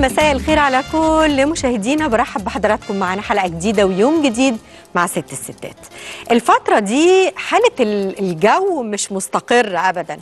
مساء الخير على كل مشاهدينا برحب بحضراتكم معانا حلقه جديده ويوم جديد مع ست الستات الفترة دي حالة ال- الجو مش مستقر أبدا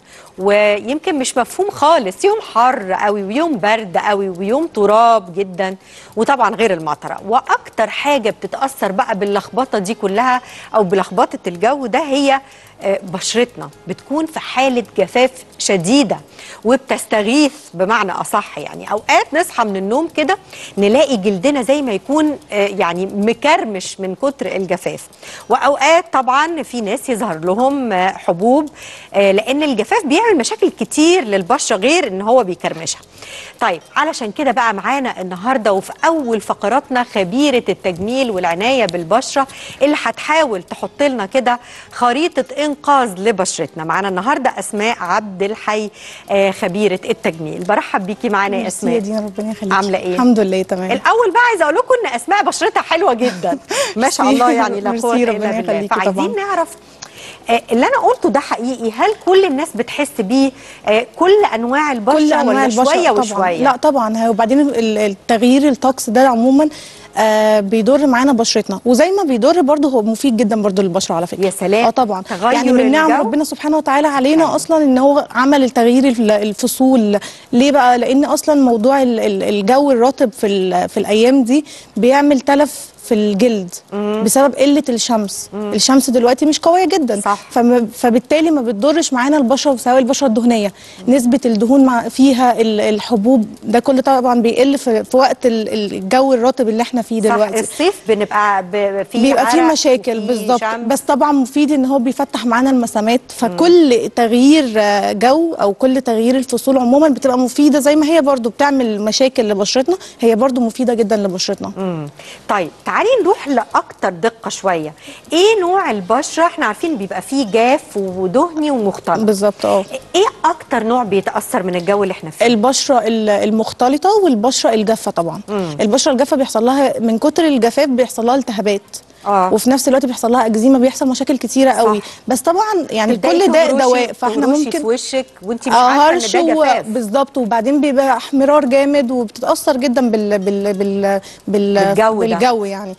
ويمكن مش مفهوم خالص يوم حر قوي ويوم برد قوي ويوم تراب جدا وطبعا غير المطرة وأكتر حاجة بتتأثر بقى باللخبطة دي كلها أو بلخبطة الجو ده هي آه، بشرتنا بتكون في حالة جفاف شديدة وبتستغيث بمعنى أصح يعني أوقات نصحى من النوم كده نلاقي جلدنا زي ما يكون آه، يعني مكرمش من كتر الجفاف وأوقات طبعا في ناس يظهر لهم آه، حبوب آه، لأن الجفاف بيعمل مشاكل كتير للبشرة غير إن هو بيكرمشها طيب علشان كده بقى معانا النهاردة وفي أول فقراتنا خبيرة التجميل والعناية بالبشرة اللي هتحاول تحط لنا كده خريطة إنقاذ لبشرتنا معانا النهاردة أسماء عبد الحي آه، خبيرة التجميل برحب بيكي معانا يا ميرسي أسماء يا دينا ربنا يخليكي عاملة إيه؟ الحمد لله تمام الاول بقى عايزه اقول لكم ان اسماء بشرتها حلوه جدا ما شاء الله يعني لا ميرسي، قوه الا ربنا بالله يخليكي فعايزين طبعاً. نعرف آه، اللي انا قلته ده حقيقي هل كل الناس بتحس بيه آه، كل انواع البشره كل انواع ولا البشر شويه طبعا وشويه لا طبعا هي وبعدين ال- التغيير الطقس ده عموما آه بيضر معانا بشرتنا وزي ما بيضر برضه هو مفيد جدا برضه للبشره على فكره يا سلام. اه طبعا تغير يعني من نعم الجو. ربنا سبحانه وتعالى علينا أيوة. اصلا ان هو عمل التغيير الف- الفصول ليه بقى لان اصلا موضوع ال- ال- الجو الرطب في ال- في الايام دي بيعمل تلف في الجلد بسبب قله الشمس الشمس دلوقتي مش قويه جدا صح. فم- فبالتالي ما بتضرش معانا البشره سواء البشره الدهنيه نسبه الدهون مع فيها ال- الحبوب ده كله طبعا بيقل في, في وقت ال- الجو الرطب اللي احنا فيه صح دلوقتي الصيف بنبقى ب- في بيبقى فيه عرق مشاكل وفي بالظبط شمس. بس طبعا مفيد ان هو بيفتح معانا المسامات فكل تغيير آه، جو او كل تغيير الفصول عموما بتبقى مفيده زي ما هي برضو بتعمل مشاكل لبشرتنا هي برضو مفيده جدا لبشرتنا مم. طيب تعالي نروح لاكتر دقه شويه ايه نوع البشره احنا عارفين بيبقى فيه جاف ودهني ومختلط بالظبط اه ايه اكتر نوع بيتاثر من الجو اللي احنا فيه البشره ال- المختلطه والبشره الجافه طبعا مم. البشره الجافه بيحصل لها من كتر الجفاف بيحصل لها التهابات اه وفي نفس الوقت بيحصل لها اكزيما بيحصل مشاكل كتيره قوي بس طبعا يعني تبدأي كل ده تهرشي- دواء فاحنا تهرشي ممكن في وشك وانت مش اه عارفه هرش ان ده و- جفاف بالظبط وبعدين بيبقى احمرار جامد وبتتاثر جدا بال بال بال بال بالجو ده. بالجو يعني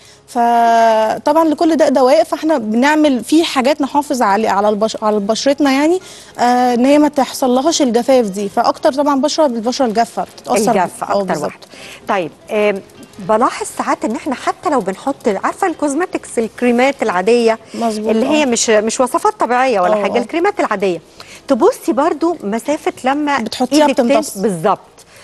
فطبعا لكل ده دواء فاحنا بنعمل في حاجات نحافظ على على البش على بشرتنا يعني آه ان هي ما تحصل لهاش الجفاف دي فاكتر طبعا بشره بالبشره الجافه بتتاثر الجاف اه اكتر بالظبط. واحده طيب آم، بلاحظ ساعات ان احنا حتى لو بنحط عارفه الكوزماتكس الكريمات العاديه مظبوط، اللي هي آه. مش مش وصفات طبيعيه ولا آه، حاجه آه. الكريمات العاديه تبصي برضو مسافه لما بتحطيها إيدك تم- بتمتص. بالظبط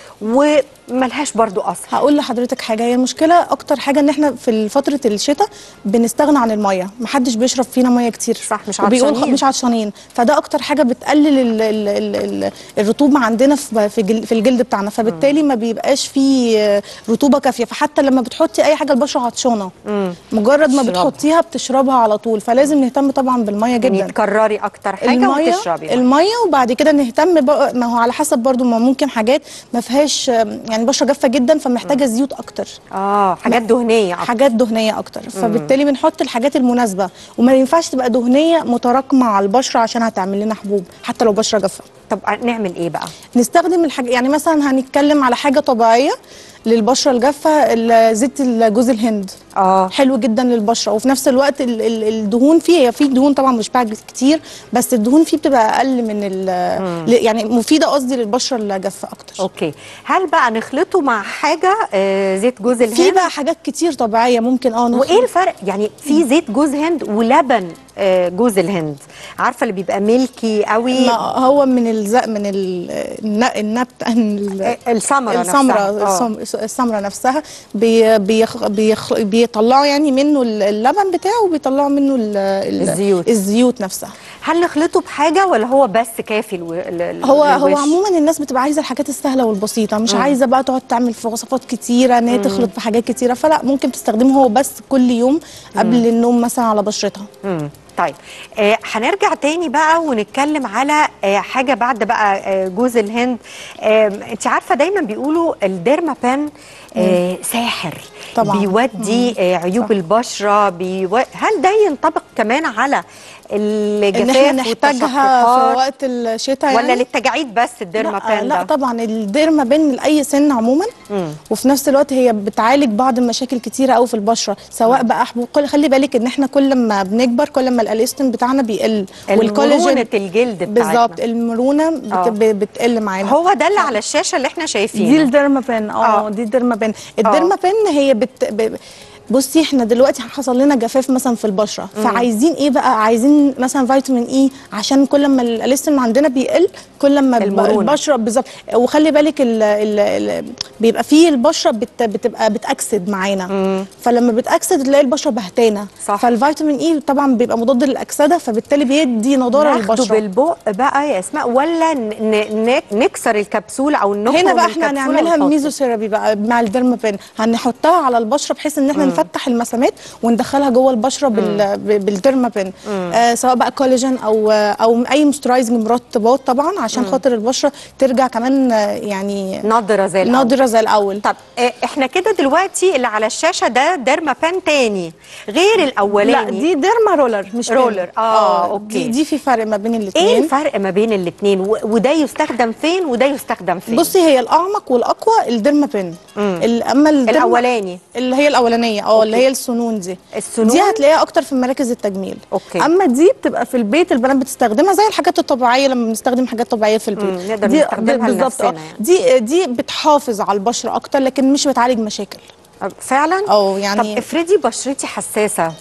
وملهاش برضو اثر هقول لحضرتك حاجه هي المشكله اكتر حاجه ان احنا في فتره الشتاء بنستغنى عن الميه محدش بيشرب فينا ميه كتير صح، مش وبيقول خ- عطشانين. مش عطشانين فده اكتر حاجه بتقلل ال ال ال ال الرطوبه عندنا في في, جل في الجلد بتاعنا فبالتالي ما بيبقاش فيه رطوبه كافيه فحتى لما بتحطي اي حاجه البشره عطشانه مجرد ما تشربها. بتحطيها بتشربها على طول فلازم نهتم طبعا بالميه يعني جدا تكرري اكتر حاجه وتشربي مية. الميه وبعد كده نهتم بقى ما هو على حسب برضو ما ممكن حاجات ما فيهاش يعني بشره جافه جدا فمحتاجه زيوت اكتر اه حاجات دهنيه أكتر. حاجات دهنيه اكتر فبالتالي بنحط الحاجات المناسبه وما ينفعش تبقى دهنيه متراكمه على البشره عشان هتعمل لنا حبوب حتى لو بشره جافه طب نعمل ايه بقى نستخدم الحاجة يعني مثلا هنتكلم على حاجه طبيعيه للبشره الجافه ال- زيت جوز الهند اه حلو جدا للبشره وفي نفس الوقت ال- ال- الدهون فيه هي في دهون طبعا مش بعد كتير بس الدهون فيه بتبقى اقل من ال- يعني مفيده قصدي للبشره الجافه اكتر اوكي هل بقى نخلطه مع حاجه آه زيت جوز الهند في بقى حاجات كتير طبيعيه ممكن اه نخلط. وايه الفرق يعني في زيت جوز هند ولبن آه، جوز الهند عارفه اللي بيبقى ميلكي قوي ما هو من الز... من ال... الن- النبت ال- آه، الثمره السمرة نفسها. آه. السم- السمرة نفسها بي... بيخ... بيخ... بيطلعوا يعني منه ال- اللبن بتاعه وبيطلعوا منه ال... ال... الزيوت. الزيوت نفسها هل نخلطه بحاجه ولا هو بس كافي الو... ال- هو هو للوش؟ عموما الناس بتبقى عايزه الحاجات السهله والبسيطه مش عايزه بقى تقعد تعمل في وصفات كتيره ان هي تخلط في حاجات كتيره فلا ممكن تستخدمه هو بس كل يوم قبل النوم مثلا على بشرتها مم. طيب آه هنرجع تاني بقى ونتكلم على آه حاجه بعد بقى آه جوز الهند آه انت عارفه دايما بيقولوا الديرما بان آه ساحر طبعاً. بيودي آه عيوب صح. البشره بيو... هل ده ينطبق كمان على الجفاف ان احنا نحتاجها في والتشققات وقت الشتاء ولا يعني للتجاعيد بس الديرما لا, بان لا ده طبعا الديرما بين لاي سن عموما وفي نفس الوقت هي بتعالج بعض المشاكل كتيره قوي في البشره سواء بقى حبوب كل- خلي بالك ان احنا كل ما بنكبر كل ما الاليستين بتاعنا بيقل مرونة الجلد بتاعتنا بالظبط المرونه بت... آه. ب- بتقل معانا هو ده اللي على الشاشه اللي احنا دي شايفينه الديرما بين آه. اه دي الديرما بين الديرما بين هي بت... ب... بصي احنا دلوقتي حصل لنا جفاف مثلا في البشره فعايزين ايه بقى عايزين مثلا فيتامين اي عشان كل ما الاليستين عندنا بيقل كل ما ب- المرونة. البشره بالظبط وخلي بالك ال... ال... ال... بيبقى فيه البشره بت... بتبقى بتاكسد معانا فلما بتاكسد تلاقي البشره بهتانه صح. فالفيتامين اي طبعا بيبقى مضاد للاكسده فبالتالي بيدي نضاره ناخده للبشره بالبق بقى يا اسماء ولا ن- ن- نكسر الكبسوله او نخرج هنا بقى من احنا الكبسولة هنعملها ونحطه؟ ميزوثيرابي بقى مع الديرما بين هنحطها على البشره بحيث ان احنا نفتح المسامات وندخلها جوه البشره بال... ب- بالديرما بين آه سواء بقى كولاجين او او اي موسترايزنج مرطبات طبعا عشان خاطر البشره ترجع كمان آه، يعني نضره زي الأول. ناضره زي الاول طب آه، احنا كده دلوقتي اللي على الشاشه ده ديرما بان تاني غير لا الاولاني دي ديرما رولر مش بين. رولر، آه، أوكي. دي, دي في فرق ما بين الاثنين ايه الفرق ما بين الاثنين وده يستخدم فين وده يستخدم فين بصي هي الاعمق والاقوى الديرما بين ال- اما الديرما الاولاني اللي هي الاولانيه اه اللي أوكي. هي السنون دي السنون؟ دي هتلاقيها اكتر في مراكز التجميل أوكي. اما دي بتبقى في البيت البنات بتستخدمها زي الحاجات الطبيعيه لما بنستخدم حاجات طبيعيه في البيت مم، نقدر دي نستخدمها بالظبط لنفسنا اه يعني. دي دي بتحافظ على البشره اكتر لكن مش بتعالج مشاكل فعلا أو يعني- طب افرضي بشرتي حساسه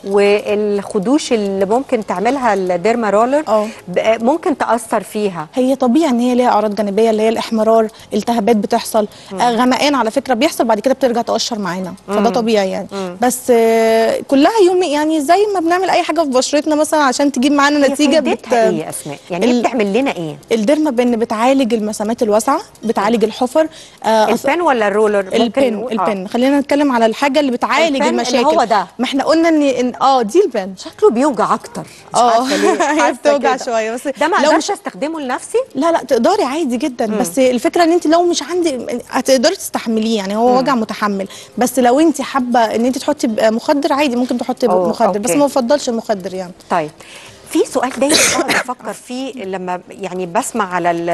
والخدوش اللي ممكن تعملها الديرما رولر أه. ب- ممكن تاثر فيها هي طبيعي ان هي ليها اعراض جانبيه اللي هي الاحمرار التهابات بتحصل آه غمقان على فكره بيحصل بعد كده بترجع تقشر معانا فده طبيعي يعني بس آه كلها يوم يعني زي ما بنعمل اي حاجه في بشرتنا مثلا عشان تجيب معانا هي نتيجه فايدتها ايه يا اسماء يعني ايه ال- بتعمل لنا ايه الديرما بين بتعالج المسامات الواسعه بتعالج الحفر آه أص- البن ولا الرولر ممكن البن نقول؟ آه. البن خلينا نتكلم على الحاجه اللي بتعالج البن اللي المشاكل هو ده. ما احنا قلنا ان ان اه دي البن شكله بيوجع اكتر مش اه عارفه ليه هي حاسة بتوجع كده. شويه بس ده ما لو اقدرش استخدمه لنفسي لا لا تقدري عادي جدا مم. بس الفكره ان انت لو مش عندي هتقدري تستحمليه يعني هو وجع متحمل بس لو انت حابه ان انت تحطي ب- مخدر عادي ممكن تحطي ب- أوه، مخدر بس أوكي. ما بفضلش المخدر يعني طيب في سؤال دايما بقعد افكر فيه لما يعني بسمع على ال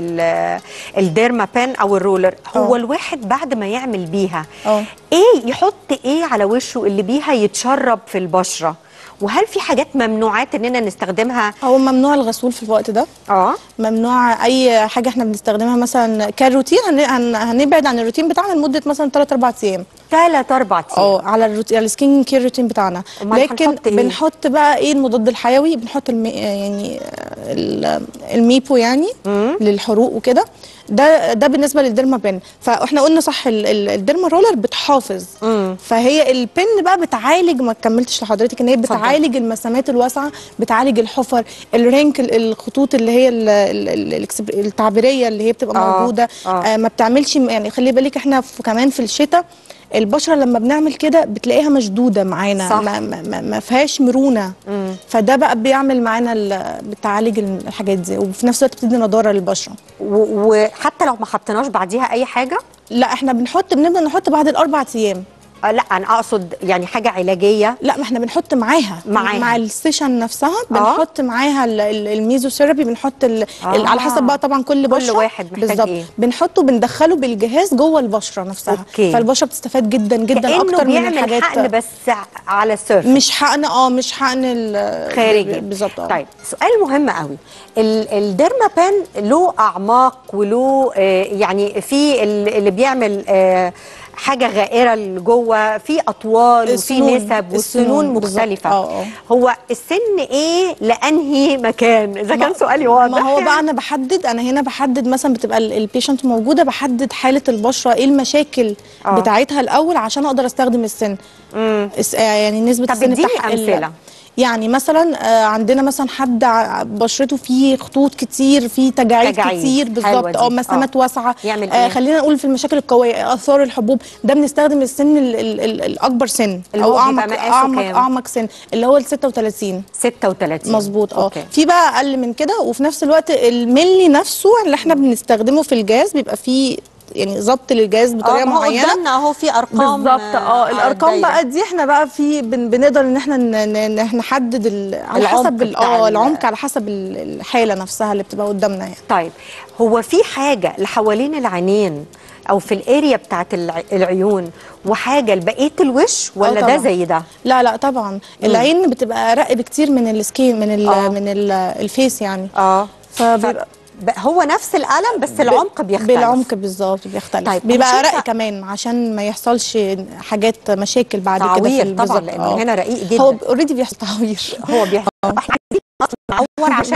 ال الديرما بان او الرولر هو اه. الواحد بعد ما يعمل بيها اه. ايه يحط ايه على وشه اللي بيها يتشرب في البشره وهل في حاجات ممنوعات اننا نستخدمها هو ممنوع الغسول في الوقت ده اه ممنوع اي حاجه احنا بنستخدمها مثلا كروتين هن... هن... هنبعد عن الروتين بتاعنا لمده مثلا 3 4 ايام ثلاث اربع ايام اه على الروتين على السكين كير روتين بتاعنا أمال لكن هنحط إيه؟ بنحط بقى ايه المضاد الحيوي بنحط المي... يعني ال- الميبو يعني للحروق وكده ده ده بالنسبه للديرما بن فاحنا قلنا صح ال- ال- الديرما رولر بتحافظ فهي البن بقى بتعالج ما كملتش لحضرتك ان هي بتعالج المسامات الواسعه بتعالج الحفر الرينكل الخطوط اللي هي ال- ال- ال- الإكسب- التعبيريه اللي هي بتبقى آه، موجوده آه. آه ما بتعملش يعني خلي بالك احنا في كمان في الشتاء البشره لما بنعمل كده بتلاقيها مشدوده معانا صح. ما, ما, ما, ما فيهاش مرونه فده بقى بيعمل معانا ال- بتعالج الحاجات دي وفي نفس الوقت بتدي نضاره للبشره و- وحتى لو ما حطيناش بعديها اي حاجه لا احنا بنحط بنبدا نحط بعد الاربع ايام آه لا انا اقصد يعني حاجه علاجيه لا ما احنا بنحط معاها معاها. مع السيشن نفسها بنحط معاها ال- ال- الميزوثيرابي بنحط ال آه. ال على حسب بقى طبعا كل كل بشره واحد محتاج بالظبط إيه. بنحطه بندخله بالجهاز جوه البشره نفسها أوكي. فالبشره بتستفاد جدا جدا كانه اكتر من بيعمل الحاجات حقن بس على السيرفس مش حقن اه مش حقن ال- خارجي بالظبط اه طيب سؤال مهم قوي ال- الديرما بان له اعماق وله آه، يعني في ال- اللي بيعمل آه، حاجه غائره لجوه في اطوال وفي السنون. نسب والسنون السنون بالظبط. مختلفه اه، اه. هو السن ايه لانهي مكان اذا كان سؤالي واضح ما هو بقى انا بحدد انا هنا بحدد مثلا بتبقى البيشنت موجوده بحدد حاله البشره ايه المشاكل اه. أوه. بتاعتها الاول عشان اقدر استخدم السن الس- آه، يعني نسبه طب السن اديني بتاع ال- أمثلة. يعني مثلا آه، عندنا مثلا حد ع- بشرته فيه خطوط كتير فيه تجاعيد تجاعيد. كتير حلوة بالظبط دي. اه مسامات اه. واسعه يعمل آه ايه؟ خلينا نقول في المشاكل القويه اثار الحبوب ده بنستخدم السن ال ال ال الاكبر سن اللي او هو بيبقى اعمق مقاسه اعمق كام؟ اعمق سن اللي هو ال 36 36 مظبوط اه أوكي. في بقى اقل من كده وفي نفس الوقت الملي نفسه اللي احنا بنستخدمه في الجهاز بيبقى فيه يعني ضبط للجهاز بطريقه اه ما هو معينه قدامنا اهو في ارقام بالظبط اه على الارقام الدايرة. بقى دي احنا بقى في بن بنقدر ان احنا ن- ن- ن- نحدد ال- على العمق حسب ال- بتاع اه ال- العمق على حسب ال- الحاله نفسها اللي بتبقى قدامنا يعني طيب هو في حاجه لحوالين العينين او في الاريا بتاعت الع- العيون وحاجه لبقيه الوش ولا ده طبعاً. زي ده لا لا طبعا العين بتبقى ارق بكتير من السكين من ال آه. من ال الفيس يعني اه فبيبقى ب- هو نفس القلم بس العمق بيختلف بالعمق بالظبط بيختلف طيب، طيب بيبقى أنا ارق شايفة- كمان عشان ما يحصلش حاجات مشاكل بعد كده في تعوير ال- طبعا بالظبط، لانه آه. هنا رقيق جدا هو اوريدي بيحصل تعوير هو بيحصل احنا عايزين نعور عشان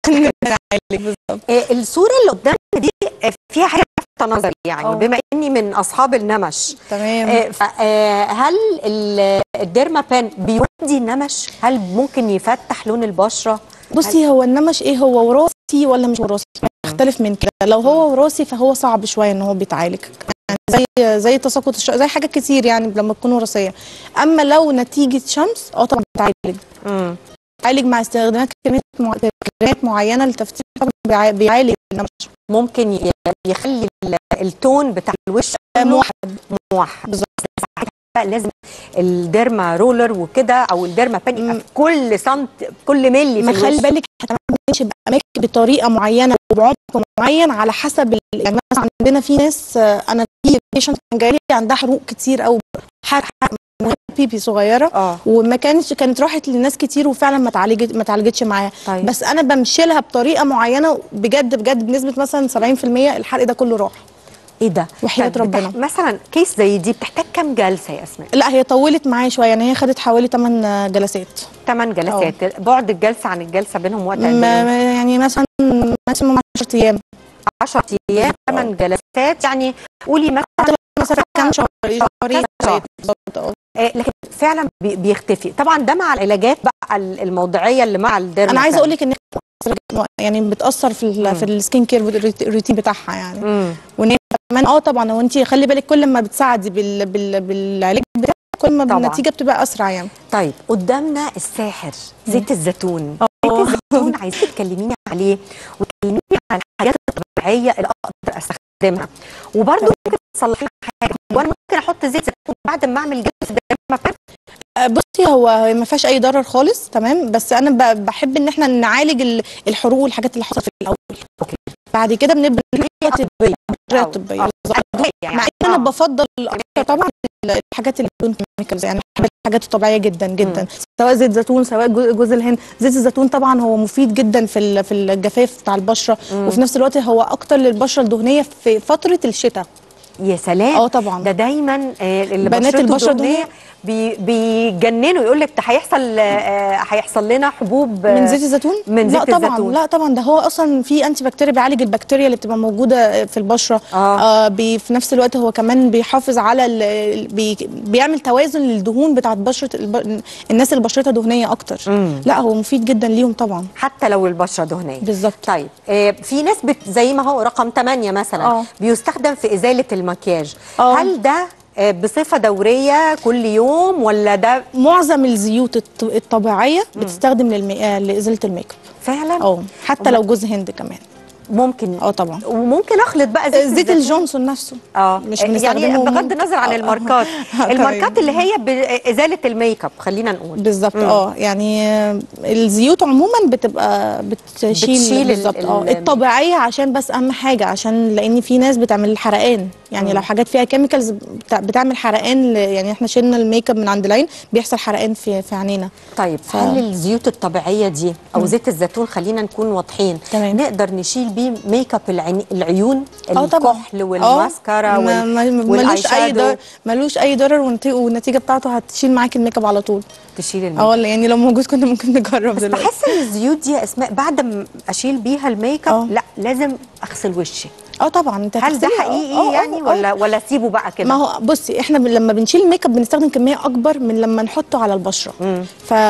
بالظبط آه، الصوره اللي قدامنا دي آه، فيها حاجه لفتة نظري يعني آه. بما اني من اصحاب النمش تمام آه، ف- آه، هل ال- الديرما بان بيودي النمش هل ممكن يفتح لون البشره بصي هو النمش ايه هو وراثي ولا مش وراثي يختلف من كده لو هو وراثي فهو صعب شويه ان هو بيتعالج يعني زي زي تساقط الش... زي حاجات كتير يعني لما تكون وراثيه اما لو نتيجه شمس اه طبعا بيتعالج مم. بيتعالج مع استخدامات كريمات مع... كريمات معينه للتفتيح طبعا بيع- بيعالج النمش ممكن ي- يخلي ال- التون بتاع الوش موحد موحد بالظبط. ساعتها بقى لازم الديرما رولر وكده او الديرما بان يبقى مم. في كل سنت كل ملي في ما خلي الوش بالك احنا كمان بنمشي باماكن بطريقه معينه وبعمق معين على حسب ال- يعني مثلا عندنا في ناس آه، انا في بيشنت كان جاي لي عندها حروق كتير او حرق بيبي صغيره اه وما كانش كانت راحت لناس كتير وفعلا ما اتعالجت ما اتعالجتش معاها طيب. بس انا بمشي لها بطريقه معينه بجد بجد بنسبه مثلا 70% الحرق ده كله راح ايه ده وحياة طب ربنا. بتح- مثلا كيس زي دي بتحتاج كام جلسه يا اسماء لا هي طولت معايا شويه يعني هي خدت حوالي 8 جلسات 8 جلسات بعد الجلسه عن الجلسه بينهم وقت قد ما ايه ما- يعني مثلا ماكسيموم 10 ايام 10 ايام 8 جلسات يعني قولي مثلا مثلا كام شهر شهرين شهر. بالظبط اه آه، لكن فعلا بي- بيختفي طبعا ده مع العلاجات بقى ال- الموضعيه اللي مع الديرما انا عايزه بان. اقول لك ان يعني بتاثر في ال في السكين كير الروتين بتاعها يعني مم. وان هي كمان اه طبعا هو انت خلي بالك كل ما بتساعدي بال بال بالعلاج بتاعك كل ما طبعاً. النتيجه بتبقى اسرع يعني طيب قدامنا الساحر زيت الزيتون زيت الزيتون عايزين تكلميني عليه وتكلميني عن الحاجات الطبيعيه اللي اقدر استخدمها وبرده ممكن تصلحي لي حاجه وانا ممكن احط زيت زيتون بعد ما اعمل جلسه ديرما بان آه، بصي هو ما فيهاش اي ضرر خالص تمام بس انا ب- بحب ان احنا نعالج ال- الحروق والحاجات اللي حصلت في الاول أوكي. بعد كده بنبدا طبيه الطريقه الطبيه بالظبط. أدوية يعني مع ان انا آه. بفضل اكتر طبعا الحاجات اللي بدون كيميكالز يعني بحب الحاجات الطبيعيه جدا جدا سواء زيت زيتون سواء جو- جوز الهند زيت الزيتون طبعا هو مفيد جدا في ال- في الجفاف بتاع البشره وفي نفس الوقت هو اكتر للبشره الدهنيه في فتره الشتاء يا سلام اه طبعا ده دايما آه، اللي بنات بشرته البشرة دهنيه بي بيجننوا يقول لك ده هيحصل آه، هيحصل لنا حبوب آه، من زيت الزيتون من لا زيت طبعا الزيتون. لا طبعا ده هو اصلا في انتي بكتيريا بيعالج البكتيريا اللي بتبقى موجوده في البشره آه. آه بي في نفس الوقت هو كمان بيحافظ على ال- ال- بي بيعمل توازن للدهون بتاعت بشره الب... الناس اللي بشرتها دهنيه اكتر مم. لا هو مفيد جدا ليهم طبعا حتى لو البشره دهنيه بالظبط طيب آه، في ناس بت زي ما هو رقم 8 مثلا آه. بيستخدم في ازاله المكياج آه. هل ده آه، بصفه دوريه كل يوم ولا ده معظم الزيوت الط- الطبيعيه بتستخدم للمي... آه لازاله الميك اب فعلا اه حتى لو جوز هند كمان ممكن اه طبعا وممكن اخلط بقى زيت زيت الزيتون. الجونسون نفسه اه مش يعني بنستخدمه بغض ممكن- النظر عن آه. الماركات آه، الماركات طيب. اللي هي بازاله الميك اب خلينا نقول بالظبط مم. اه يعني آه، الزيوت عموما بتبقى بتشيل, بتشيل ال- بالظبط اه ال- الطبيعيه عشان بس اهم حاجه عشان لان في ناس بتعمل حرقان يعني مم. لو حاجات فيها كيميكالز بتع- بتعمل حرقان ل- يعني احنا شلنا الميك اب من عند العين بيحصل حرقان في في عينينا طيب ف- هل الزيوت الطبيعيه دي او زيت الزيتون خلينا نكون واضحين تمام. نقدر نشيل بيه ميك اب العين العيون اه طبعا الكحل آه، والماسكارا ما- ما- وال... ملوش اي والايشادو ضرر ملوش اي ضرر والنتي- والنتيجه بتاعته هتشيل معاك الميك اب على طول تشيل الميك اه يعني لو موجود كنا ممكن نجرب بس دلوقتي بحس ان الزيوت دي يا اسماء بعد ما اشيل بيها الميك اب آه. لا لازم اغسل وشي اه طبعا انت هل ده هتغسلي- آه، حقيقي آه، آه، يعني آه. ولا ولا اسيبه بقى كده ما هو بصي احنا ب- لما بنشيل الميك اب بنستخدم كميه اكبر من لما نحطه على البشره مم.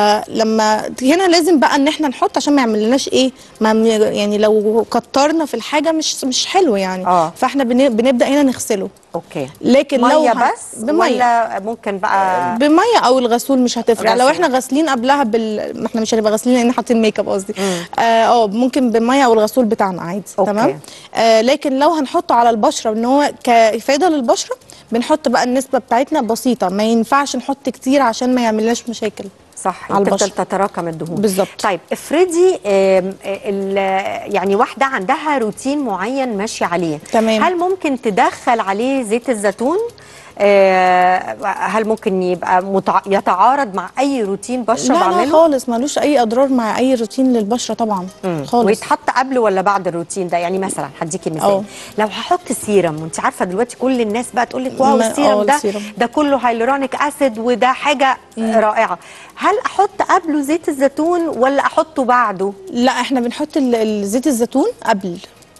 فلما هنا لازم بقى ان احنا نحط عشان ما يعملناش ايه ما م- يعني لو كترنا في الحاجه مش مش حلو يعني آه. فاحنا بن- بنبدا هنا نغسله اوكي لكن لو ميه هن- بس بميه ولا ممكن بقى بميه او الغسول مش هتفرق لو غسول. احنا غاسلين قبلها بال ما احنا مش هنبقى غاسلين لان حاطين ميك اب قصدي اه آه، ممكن بميه او الغسول بتاعنا عادي أوكي. تمام آه لكن لو هنحطه على البشره ان هو كافاده للبشره بنحط بقى النسبه بتاعتنا بسيطه ما ينفعش نحط كتير عشان ما يعملناش مشاكل صح على تفضل البشرة. تتراكم الدهون بالظبط. طيب افرضي آم، ال- يعني واحده عندها روتين معين ماشيه عليه تمام. هل ممكن تدخل عليه زيت الزيتون آه، هل ممكن يبقى متع... يتعارض مع اي روتين بشره لا لا بعمله خالص ملوش اي اضرار مع اي روتين للبشره طبعا مم. خالص ويتحط قبل ولا بعد الروتين ده يعني مثلا هديكي مثال أه. لو هحط سيرم وانت عارفه دلوقتي كل الناس بقى تقول لك واو ما- السيرم أه، ده السيرم. ده كله هايلورونيك اسيد وده حاجه رائعه هل احط قبله زيت الزيتون ولا احطه بعده لا احنا بنحط ال- ال- زيت الزيتون قبل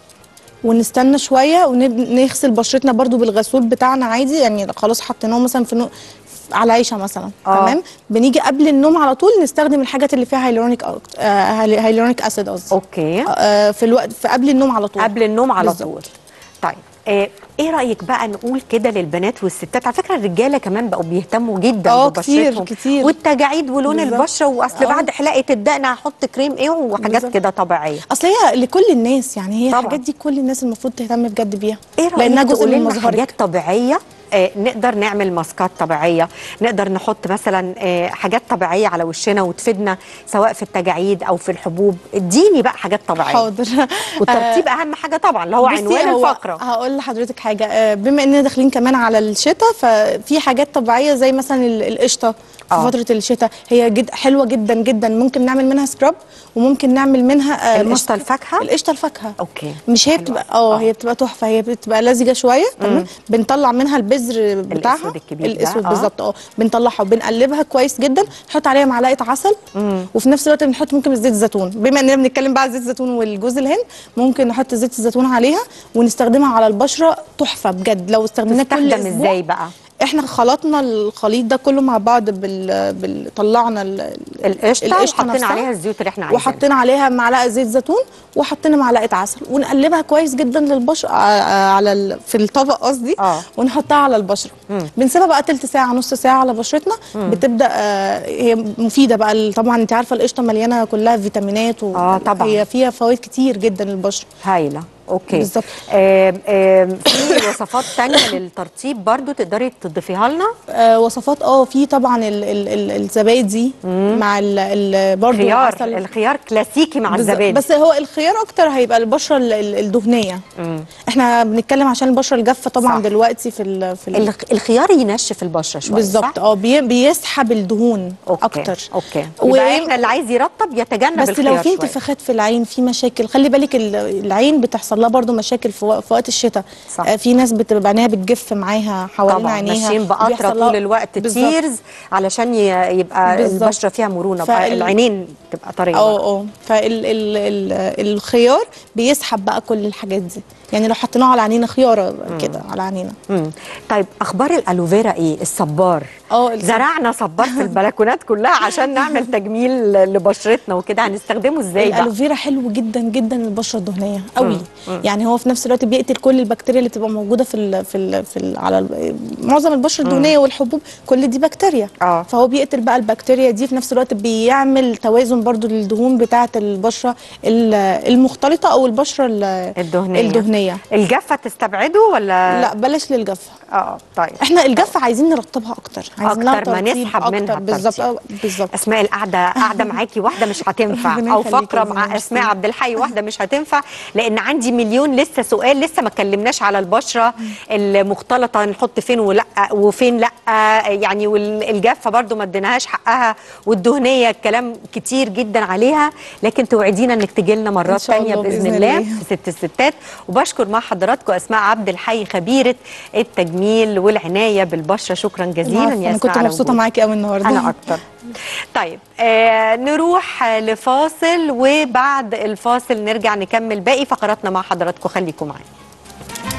ونستنى شويه ونغسل بشرتنا برضو بالغسول بتاعنا عادي يعني خلاص حطيناه مثلا في نو... على عيشه مثلا آه. تمام بنيجي قبل النوم على طول نستخدم الحاجات اللي فيها هايلورونيك أكت- آه هاي- هايلورونيك اسيد قصدي اوكي آه في الوقت في قبل النوم على طول قبل النوم على بالظبط. طول طيب آه، ايه رايك بقى نقول كده للبنات والستات على فكره الرجاله كمان بقوا بيهتموا جدا آه، كتير، ببشرتهم كتير. والتجاعيد ولون بالظبط. البشره واصل آه. بعد حلاقه الدقن هحط كريم ايه وحاجات بالظبط. كده طبيعيه اصل هي لكل الناس يعني هي طبعاً. الحاجات دي كل الناس المفروض تهتم بجد بيها ايه رايك لانها جزء تقولي من لنا مظهرك حاجات طبيعيه آه نقدر نعمل ماسكات طبيعيه نقدر نحط مثلا آه حاجات طبيعيه على وشنا وتفيدنا سواء في التجاعيد او في الحبوب اديني بقى حاجات طبيعيه حاضر والترتيب اهم حاجه طبعا اللي هو بصي، عنوان هو الفقره هقول لحضرتك حاجه آه، بما اننا داخلين كمان على الشتاء ففي حاجات طبيعيه زي مثلا ال- القشطه في آه. فتره الشتاء هي جد حلوه جدا جدا ممكن نعمل منها سكراب وممكن نعمل منها آه، القشطة ماسك- الفاكهة؟ القشطه الفاكهه اوكي مش هي حلوة. بتبقى اه هي بتبقى تحفه هي بتبقى لزجه شويه تمام بنطلع منها البذر بتاعها الأسود الكبير ده، الاسود آه. بالظبط اه بنطلعها وبنقلبها كويس جدا نحط عليها معلقه عسل وفي نفس الوقت بنحط ممكن زيت الزيتون بما اننا بنتكلم بقى على زيت الزيتون والجوز الهند ممكن نحط زيت الزيتون عليها ونستخدمها على البشره تحفه بجد لو استخدمناه كل تستخدم اسبوع ازاي بقى احنا خلطنا الخليط ده كله مع بعض بال, بال... طلعنا ال... القشطه وحطينا نفسها. عليها الزيوت اللي احنا عايزينها وحطينا عليها معلقه زيت زيتون وحطينا معلقه عسل ونقلبها كويس جدا للبشره ع- على ال... في الطبق قصدي آه. ونحطها على البشره بنسيبها بقى تلت ساعه نص ساعه على بشرتنا بتبدا آه هي مفيده بقى ال- طبعا انت عارفه القشطه مليانه كلها فيتامينات و... آه، طبعاً. هي فيها فوائد كتير جدا للبشره هايله اوكي بالظبط. آم، آم، في وصفات تانية للترطيب برضو تقدري تضيفيها لنا آه وصفات اه في طبعا ال... ال... ال... الزبادي مع ال... ال... برضو خيار العسل. الخيار كلاسيكي مع بالظبط. الزبادي بس هو الخيار اكتر هيبقى البشره ال- ال- الدهنيه احنا بنتكلم عشان البشره الجافه طبعا صح. دلوقتي في ال في ال الخ- الخيار ينشف البشره شويه بالظبط صح؟ اه بي بيسحب الدهون أوكي. اكتر اوكي و- يبقى احنا اللي عايز يرطب يتجنب بس الخيار لو في شوية. انتفاخات في العين في مشاكل خلي بالك ال- العين بتحصل لها برضو مشاكل في وق- في وقت الشتاء صح. آه في ناس بتبقى عينيها بتجف معاها حوالين طبعا عينيها ماشيين بقطره وبيحصل لها- طول الوقت بالظبط. تيرز علشان ي- يبقى بالظبط. البشره فيها مرونه بقى فال- العينين تبقى طريه اه اه فالخيار بيسحب بقى كل الحاجات دي يعني لو حطيناه على عينينا خياره كده على عينينا مم. طيب اخبار الالوفيرا ايه الصبار اه الصب- زرعنا صبار في البلكونات كلها عشان نعمل تجميل لبشرتنا وكده هنستخدمه ازاي بقى الالوفيرا حلو جدا جدا للبشره الدهنيه قوي يعني هو في نفس الوقت بيقتل كل البكتيريا اللي بتبقى موجوده في ال في ال في ال على ال معظم البشره الدهنيه والحبوب كل دي بكتيريا آه. فهو بيقتل بقى البكتيريا دي في نفس الوقت بيعمل توازن برضو للدهون بتاعه البشره ال- المختلطه او البشره ال- الدهنيه الدهنيه الجافه تستبعده ولا لا بلاش للجافه اه طيب احنا الجافه عايزين نرطبها اكتر عايزين لها أكتر ما ترطيب نسحب منها أكتر. بالظبط الترطيب. آه، بالظبط اسماء القعده قاعده معاكي واحده مش هتنفع ربنا او يخليكي فقره يا مع زينب. اسماء عبد الحي واحده مش هتنفع لان عندي مليون لسه سؤال لسه ما اتكلمناش على البشره المختلطه نحط فين ولا وفين لا يعني والجافه برضو ما اديناهاش حقها والدهنيه الكلام كتير جدا عليها لكن توعدينا انك تجي لنا مرات إن شاء تانية الله باذن بإذن الله الله. في ست الستات وبشكر مع حضراتكم اسماء عبد الحي خبيره التجميل والعنايه بالبشره شكرا جزيلا العفو، يا انا اسماء كنت على مبسوطه وجودك. معاكي قوي النهارده انا اكتر طيب آه نروح آه، لفاصل وبعد الفاصل نرجع نكمل باقي فقراتنا مع حضراتكم خليكم معانا